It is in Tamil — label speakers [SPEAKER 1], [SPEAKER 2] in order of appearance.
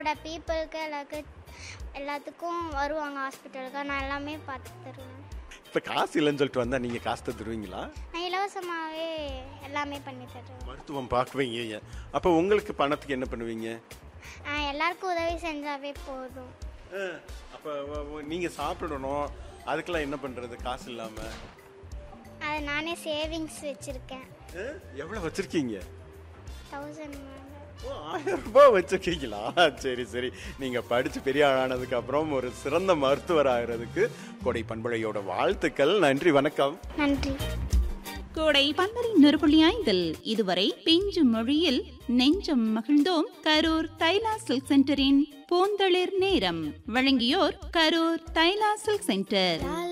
[SPEAKER 1] பீப்புளுக்கு எல்லாருக்கும் எல்லாத்துக்கும் வருவாங்க ஹாஸ்பிட்டலுக்கு நான் எல்லாமே பார்த்து தருவேன்
[SPEAKER 2] இப்போ காசு இல்லைன்னு சொல்லிட்டு வந்தால் நீங்கள் காசு தருவீங்களா
[SPEAKER 1] நான் இலவசமாகவே எல்லாமே பண்ணி தருவேன்
[SPEAKER 2] மருத்துவம் பார்க்குவீங்க அப்போ உங்களுக்கு பணத்துக்கு என்ன பண்ணுவீங்க
[SPEAKER 1] நான் எல்லாருக்கும் உதவி செஞ்சாவே போதும்
[SPEAKER 2] அப்போ நீங்கள் சாப்பிடணும் அதுக்கெல்லாம் என்ன பண்ணுறது காசு இல்லாமல்
[SPEAKER 1] அது நானே சேவிங்ஸ் வச்சுருக்கேன்
[SPEAKER 2] எவ்வளோ வச்சுருக்கீங்க
[SPEAKER 1] தௌசண்ட்
[SPEAKER 2] ஓ ஆயிரம் ரூபாய் வச்சிருக்கீங்களா சரி சரி நீங்கள் படித்து பெரிய ஆளானதுக்கு அப்புறம் ஒரு சிறந்த மருத்துவர் ஆகிறதுக்கு கொடை பண்புழையோட வாழ்த்துக்கள் நன்றி வணக்கம்
[SPEAKER 1] நன்றி
[SPEAKER 3] கோடை பந்தரி நெருப்புள்ளி ஐந்தில் இதுவரை பிஞ்சு மொழியில் நெஞ்சம் மகிழ்ந்தோம் கரூர் தைலா சில்க் சென்டரின் பூந்தளிர் நேரம் வழங்கியோர் கரூர் தைலா சில்க் சென்டர்